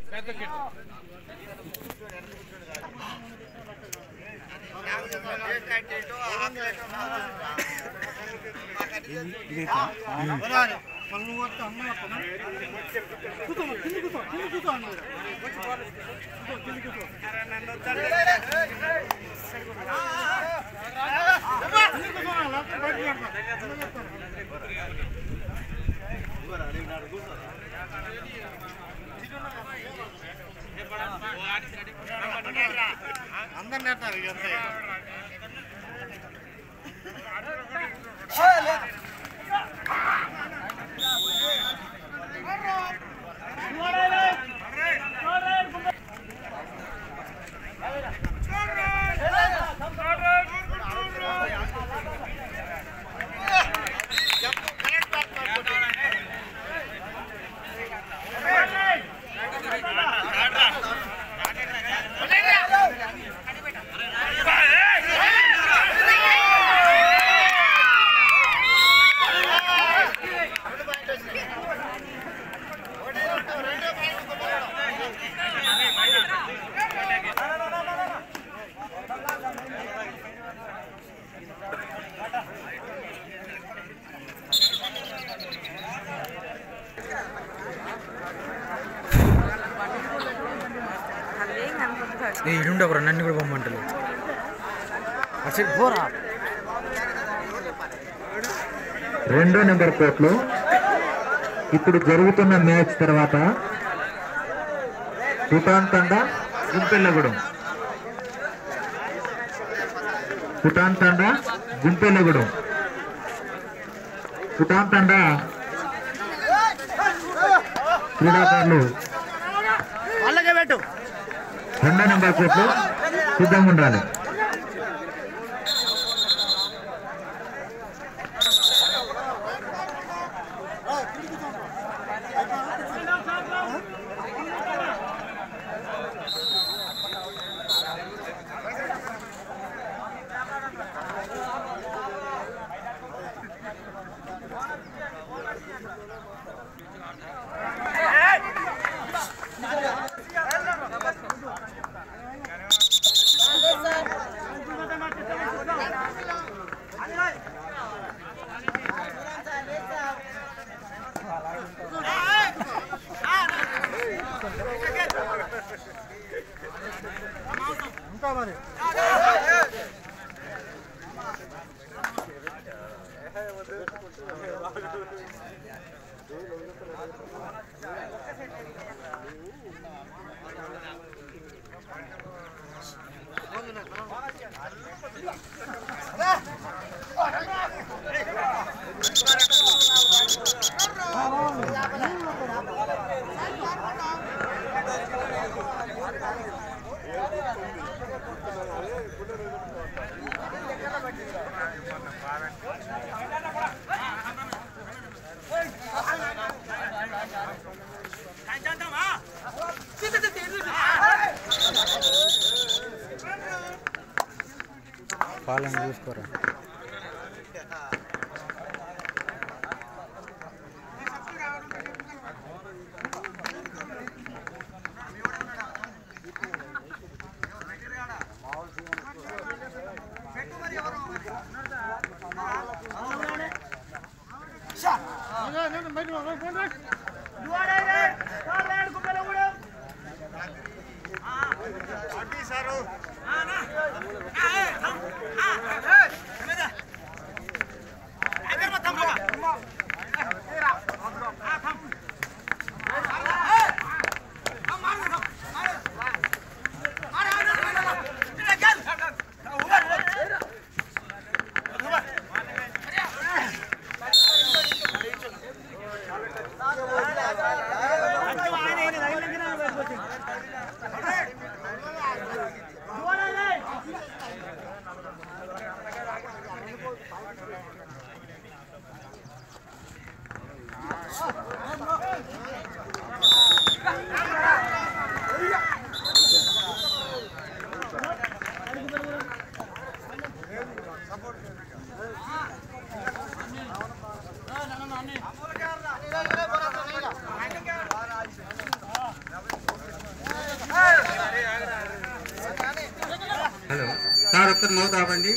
అందరు నెట్టారు ఇక అంతే అదేం కనుకుంటున్నాడు ఏ ఇడుండే ఒక నన్ను కూడా పొమ్మంటలేదు అసలు పోరా రెండో నెంబర్ కోర్టులో ఇప్పుడు జరుగుతున్న మ్యాచ్ తర్వాత భూటాన్ తండ గుంపెల్లగూడెం భూటాన్ తండ గుంపెల్లగూడెం భూటాన్ తండ క్రీడాకారులు వాళ్ళకే పెట్టు రెండో నెంబర్ కోర్టులో సిద్ధంగా ఉండాలి పాలన చూసుకోరా సారు సార్ ఒక్కరు మౌత్ ఆపండి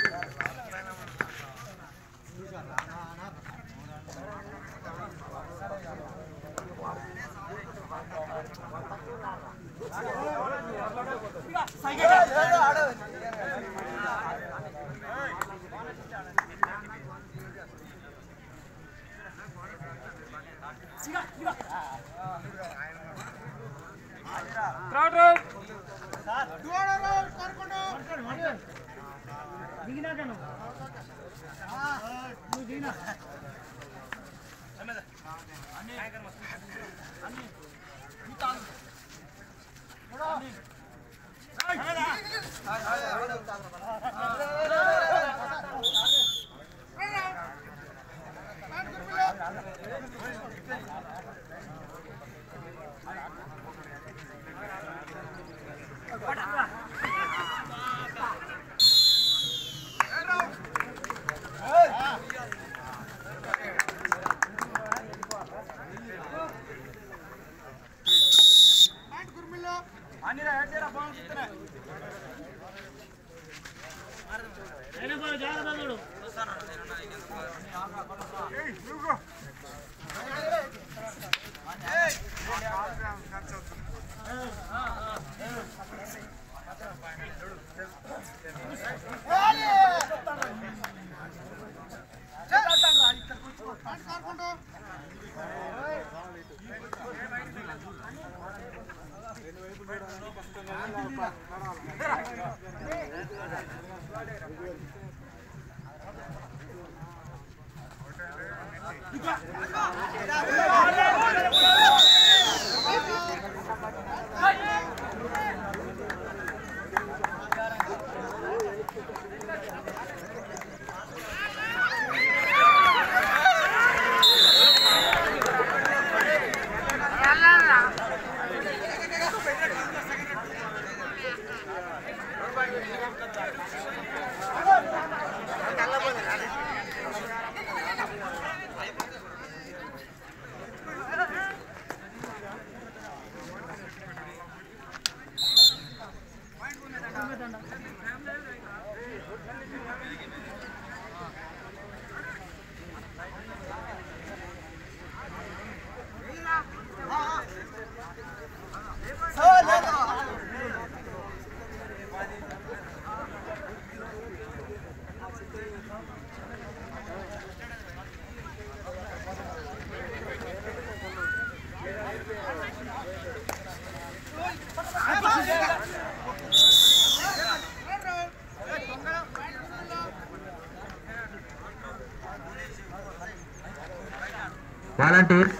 వాలంటీర్స్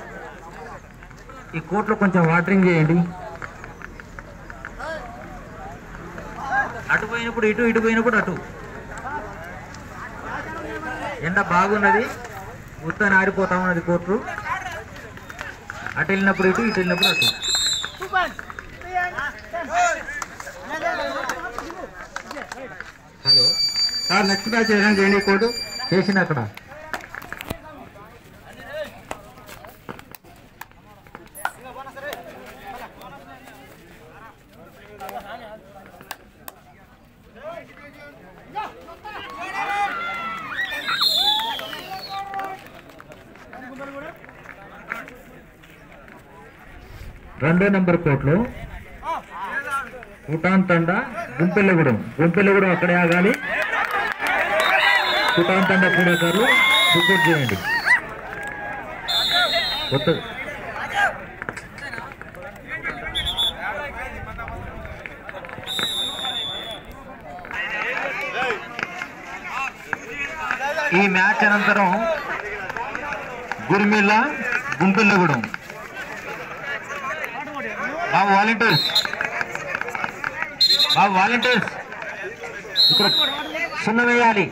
ఈ కోర్టులో కొంచెం వాటరింగ్ చేయండి అటు పోయినప్పుడు ఇటు ఇటు పోయినప్పుడు అటు ఎండ బాగున్నది ఉత్తన ఆరిపోతా ఉన్నది కోర్టు అటు వెళ్ళినప్పుడు ఇటు ఇటు వెళ్ళినప్పుడు అటు హలో సార్ నెక్స్ట్ బ్యాచ్ ఏదైనా చేయండి ఈ కోర్టు చేసిన అక్కడ రెండో నెంబర్ కోర్టులో కుటాన్ తండ గుంపెల్లగూడెం గుంపెల్లగూడెం అక్కడే ఆగాలి కుటాన్ తండ క్రీడాకారులు రిపోర్ట్ చేయండి కొత్త ఈ మ్యాచ్ అనంతరం గురిమిల్ల గుంపెల్లగూడెం బాబు వాలంటీర్స్ బాబు వాలంటీర్స్ ఇక్కడ సున్న వేయాలి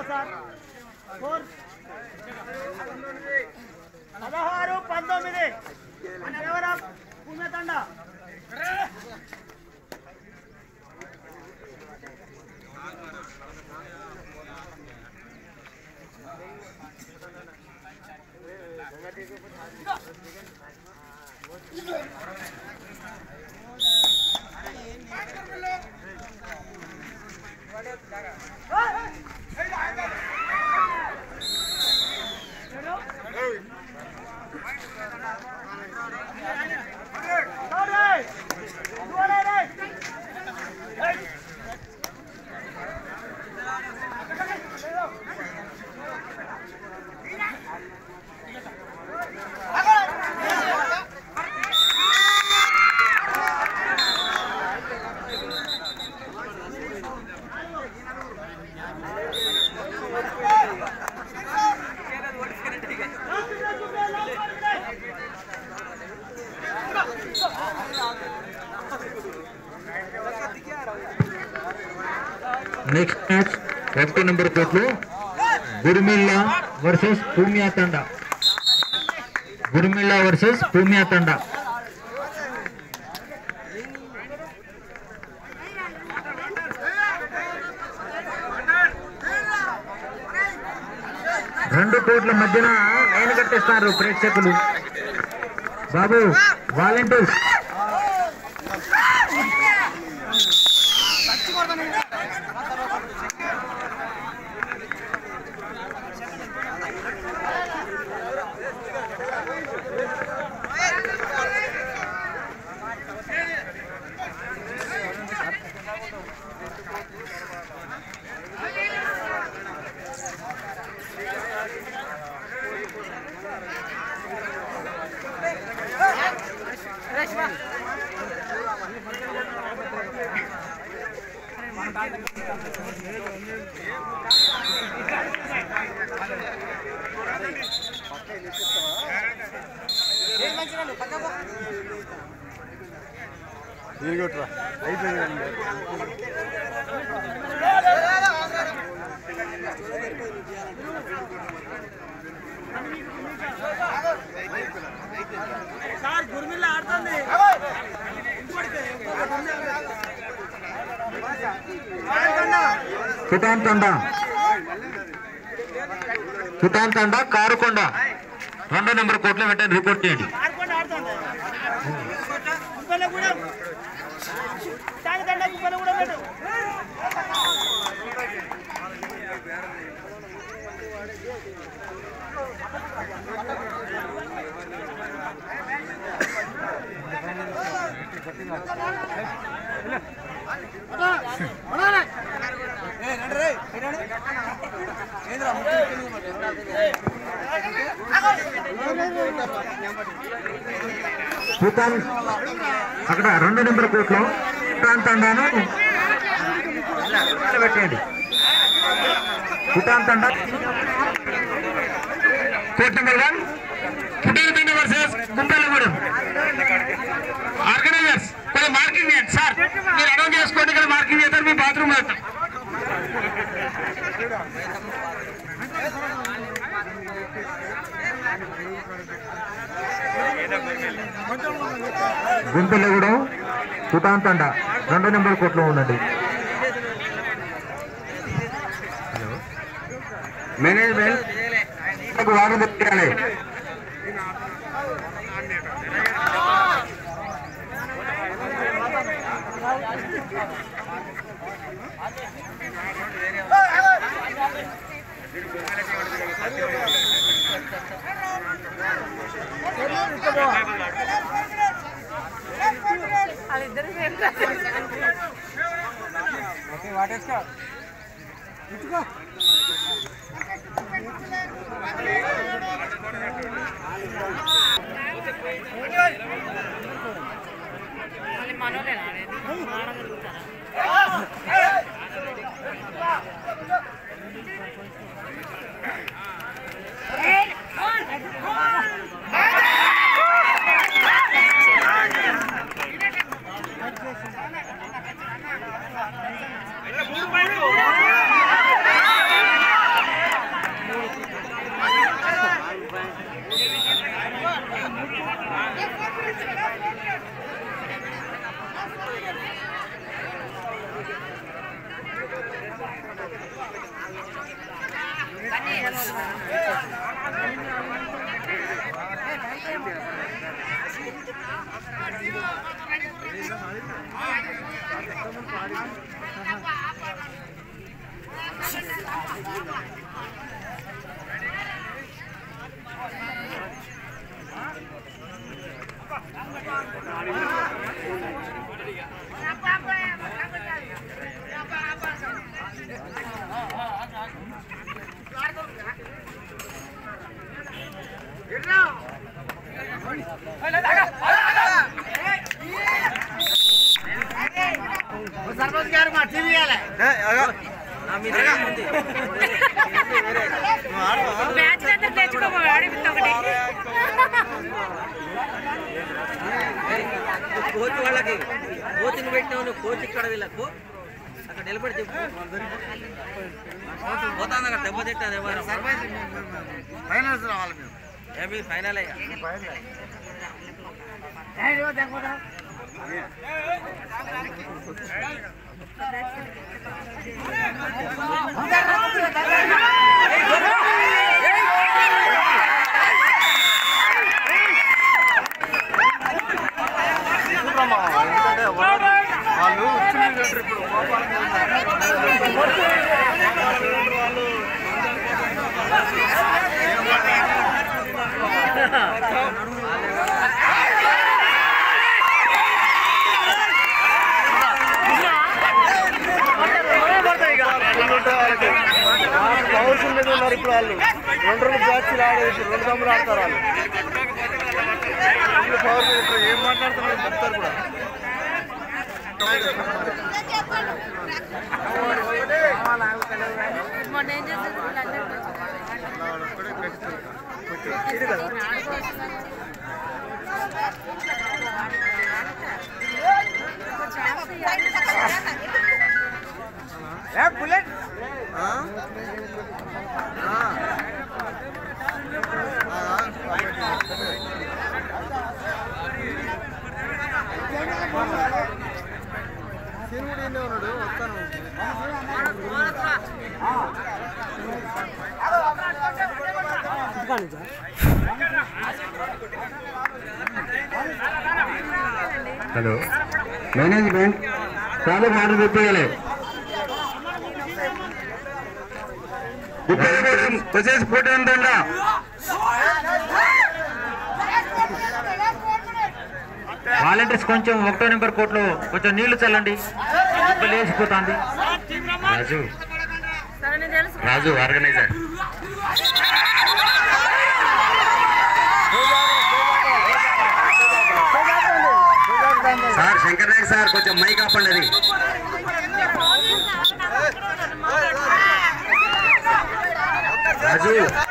పదహారు పంతొమ్మిది ఎవరా పుణ్యతండ నెక్స్ట్ మ్యాచ్ ఒకటో నెంబర్ కోర్టులో గురిమిళ్ళ వర్సెస్ భూమియా తండ గురిమిళ్ళ వర్సెస్ భూమియా తండ రెండు కోట్ల మధ్యన లైన్ కట్టేస్తున్నారు ప్రేక్షకులు బాబు వాలంటీర్స్ సార్ గుర్మిల్లా ఆడుతుంది చుటాన్ తండ చుటాన్ తండ కారుకొండ రెండో నెంబర్ కోర్టులో వెంటనే రిపోర్ట్ చేయండి ఆడుకోండి ఆడుతుంది కుప్పల కూడా దాని దండ కుప్పల కూడా పెట్టు చుటాన్ అక్కడ రెండో నెంబర్ కోర్టులో చుటాన్ తండాను పెట్టేయండి Chutan Thanda court number one Chutan Thanda versus Guntalagudem organizers కొంచెం మార్కింగ్ చేయండి సార్ మీరు అనౌన్స్ చేసుకోండి ఇక్కడ మార్కింగ్ చేస్తారు మీ బాత్రూమ్ వెళ్తాం గుంతలగూడెం చుటాన్ తండ రెండో నెంబర్ కోర్టులో ఉండండి మేనేజ్మెంట్ వారం పెట్టాలి వాళ్ళిద్దరు సేమ్ మళ్ళీ మనోలేనా అనేది ఆడగలుగుతారా మూడు పాయింట్లు సర్పంచ్ గారు మా టీవీ ఇవ్వాలి మ్యాచ్ అంతా తెచ్చుకోమో అడిగితే ఒకటి కోచ్ వాళ్ళకి కోచ్ని పెట్టినావు నువ్వు కోచ్ ఇక్కడ వీళ్ళకు అక్కడ నిలబడి చెప్పు పోతాను అక్కడ దెబ్బ తిట్టాది ఎవరు ఫైనల్స్ రావాలి మేము ఏమి ఫైనల్ అయ్యా వాళ్ళు ఇప్పుడు పవర్ఫుల్ మీద ఉన్నారు ఇప్పుడు వాళ్ళు రెండు రెండు బ్యాచ్లు ఆడేది ఇప్పుడు రెండు తమ్ములు ఆడతారు వాళ్ళు పవర్ఫుల్ ఇప్పుడు ఏం మాట్లాడుతున్నారు చెప్తారు కూడా మొన్న ఏం చేసేది బుల్లెట్ హలో మేనేజ్మెంట్ చాలా మాట చెప్పేయాలి వచ్చేసి పోటీ ఉంటుందా వాలంటీర్స్ కొంచెం ఒకటో నెంబర్ కోట్లో కొంచెం నీళ్లు చల్లండి ఉప్పు లేచిపోతుంది రాజు సరే నేను తెలుసు Raju organizer sir Shankar Naik sir కొంచెం మైక్ ఆపండి అది రాజు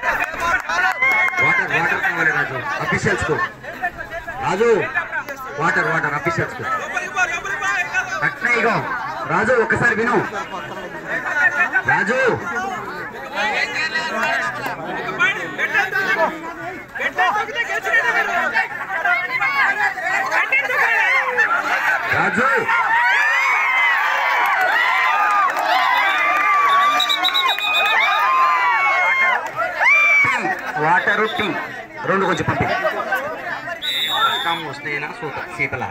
వాటర్ వాటర్ కావాలి రాజు అఫీషియల్స్ కు రాజు వాటర్ వాటర్ అఫీషియల్స్ కు అట్నే ఇగో రాజు ఒక్కసారి విను Raju Raju tea water tea రెండు కొంచెం పంపి వస్తాయినా సూత శీతల